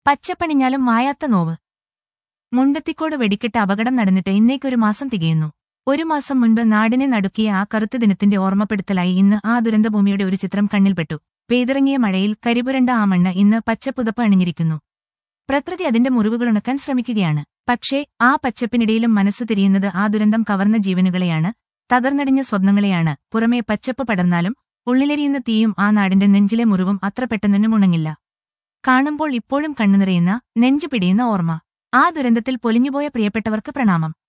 പച്ചപ്പണിഞ്ഞാലും മായാത്ത നോവ് മുണ്ടത്തിക്കോട് വെടിക്കെട്ട് അപകടം നടന്നിട്ട് ഇന്നേക്കൊരു മാസം തികയുന്നു ഒരു മാസം മുൻപ് നാടിനെ നടുക്കിയ ആ കറുത്ത ദിനത്തിന്റെ ഓർമ്മപ്പെടുത്തലായി ഇന്ന് ആ ദുരന്തഭൂമിയുടെ ഒരു ചിത്രം കണ്ണിൽപ്പെട്ടു പെയ്തിറങ്ങിയ മഴയിൽ കരിപുരണ്ട ആ മണ്ണ് ഇന്ന് പച്ചപ്പുതപ്പ് അണിഞ്ഞിരിക്കുന്നു പ്രകൃതി അതിന്റെ മുറിവുകളുണക്കാൻ ശ്രമിക്കുകയാണ് പക്ഷേ ആ പച്ചപ്പിനിടയിലും മനസ്സ് തിരിയുന്നത് ആ ദുരന്തം കവർന്ന ജീവനുകളെയാണ് തകർന്നടിഞ്ഞ സ്വപ്നങ്ങളെയാണ് പുറമേ പച്ചപ്പ് പടർന്നാലും ഉള്ളിലെരിയുന്ന തീയും ആ നാടിന്റെ നെഞ്ചിലെ മുറിവും അത്ര പെട്ടെന്നൊന്നും ഉണങ്ങില്ല കാണുമ്പോൾ ഇപ്പോഴും കണ്ണുനിറയുന്ന നെഞ്ചു പിടിയുന്ന ഓർമ്മ ആ ദുരന്തത്തിൽ പൊലിഞ്ഞുപോയ പ്രിയപ്പെട്ടവർക്ക് പ്രണാമം